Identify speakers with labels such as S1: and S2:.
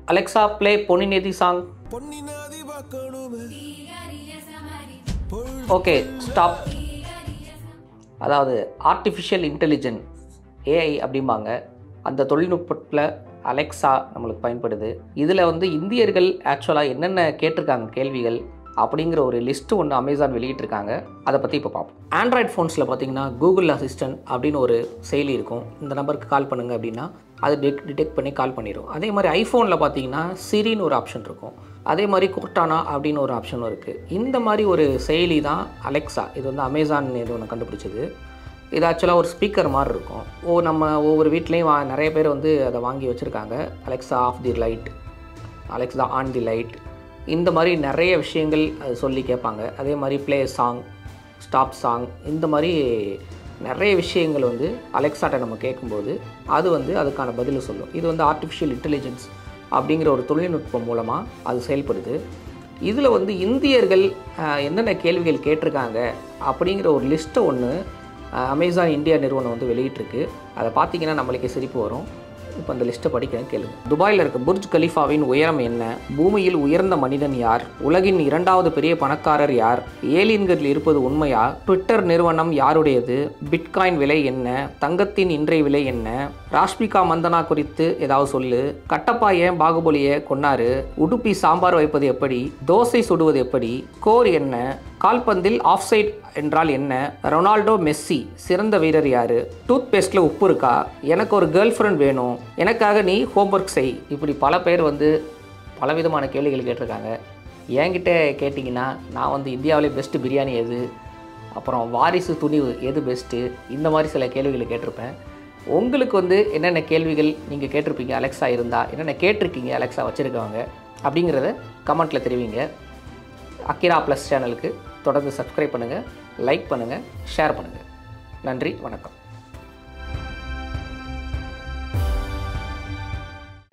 S1: Alexa play Ponni Nadhi song okay stop அதாவது artificial intelligent AI அப்படிம்பாங்க அந்த தொழில்நுட்பத்தில் அலெக்சா நம்மளுக்கு பயன்படுது இதில் வந்து இந்தியர்கள் ஆக்சுவலாக என்னென்ன கேட்டிருக்காங்க கேள்விகள் அப்படிங்கிற ஒரு லிஸ்ட்டு ஒன்று அமேசான் வெளியிட்டிருக்காங்க அதை பற்றி இப்போ பார்ப்போம் ஆண்ட்ராய்ட் ஃபோன்ஸில் பார்த்தீங்கன்னா கூகுள் அசிஸ்டன்ட் அப்படின்னு ஒரு செயலி இருக்கும் இந்த நம்பருக்கு கால் பண்ணுங்க அப்படின்னா அது டிக் டிடெக்ட் பண்ணி கால் பண்ணிடும் அதே மாதிரி ஐஃபோனில் பார்த்தீங்கன்னா சிரின்னு ஒரு ஆப்ஷன் இருக்கும் அதே மாதிரி குர்டானா அப்படின்னு ஒரு ஆப்ஷனும் இருக்குது இந்த மாதிரி ஒரு செயலி தான் அலெக்சா இது வந்து அமேசான் இது ஒன்று கண்டுபிடிச்சது இது ஆக்சுவலாக ஒரு ஸ்பீக்கர் மாதிரி இருக்கும் ஓ நம்ம ஒவ்வொரு வீட்லேயும் வா நிறைய பேர் வந்து அதை வாங்கி வச்சுருக்காங்க Alexa off the light Alexa on the light இந்த மாதிரி நிறைய விஷயங்கள் அது சொல்லி கேட்பாங்க அதே மாதிரி ப்ளே சாங் ஸ்டாப் சாங் இந்த மாதிரி நிறைய விஷயங்கள் வந்து அலெக்சாட்ட நம்ம கேட்கும்போது அது வந்து அதுக்கான பதிலை சொல்லும் இது வந்து ஆர்டிஃபிஷியல் இன்டெலிஜென்ஸ் அப்படிங்கிற ஒரு தொழில்நுட்பம் மூலமாக அது செயல்படுது இதில் வந்து இந்தியர்கள் அஹ், என்னென்ன கேள்விகள் கேட்டிருக்காங்க அப்படிங்கிற ஒரு லிஸ்ட்டை ஒன்று அமேசான் இந்தியா நிறுவனம் வந்து வெளியிட்டிருக்கு அதை பார்த்தீங்கன்னா நம்மளுக்கு சிரிப்பு வரும் இப்போ அந்த லிஸ்ட்டை படிக்கிறேன் கேளுங்க துபாயில் இருக்க புர்ஜ் கலீஃபாவின் உயரம் என்ன பூமியில் உயர்ந்த மனிதன் யார் உலகின் இரண்டாவது பெரிய பணக்காரர் யார் ஏலியன்கள் இருப்பது உண்மையா ட்விட்டர் நிறுவனம் யாருடையது பிட்காயின் விலை என்ன தங்கத்தின் இன்றைய விலை என்ன ராஷ்மிகா மந்தனா குறித்து ஏதாவது சொல்லு கட்டப்பா ஏன் பாகுபலியை கொன்னாரு உடுப்பி சாம்பார் வைப்பது எப்படி தோசை சுடுவது எப்படி கோர் என்ன கால்பந்தில் ஆஃப் சைட் என்றால் என்ன ரொனால்டோ மெஸ்ஸி சிறந்த வீரர் யாரு டூத் பேஸ்ட்டில் உப்பு இருக்கா எனக்கு ஒரு கேர்ள் ஃப்ரெண்ட் வேணும் எனக்காக நீ ஹோம்ஒர்க் செய் இப்படி பல பேர் வந்து பலவிதமான கேள்விகள் கேட்டிருக்காங்க என்கிட்ட கேட்டிங்கன்னா நான் வந்து இந்தியாவிலே பெஸ்ட்டு பிரியாணி எது அப்புறம் வாரிசு துணிவு எது பெஸ்ட்டு இந்த மாதிரி சில கேள்விகளை கேட்டிருப்பேன் உங்களுக்கு வந்து என்னென்ன கேள்விகள் நீங்கள் கேட்டிருப்பீங்க அலெக்ஸா இருந்தால் என்னென்ன கேட்டிருக்கீங்க அலெக்ஸா வச்சுருக்கவங்க அப்படிங்கிறத கமெண்ட்டில் தெரிவிங்க அக்கிரா ப்ளஸ் சேனலுக்கு தொடர்ந்து சப்ஸ்கிரைப் பண்ணுங்கள் லைக் பண்ணுங்கள் ஷேர் பண்ணுங்கள் நன்றி வணக்கம்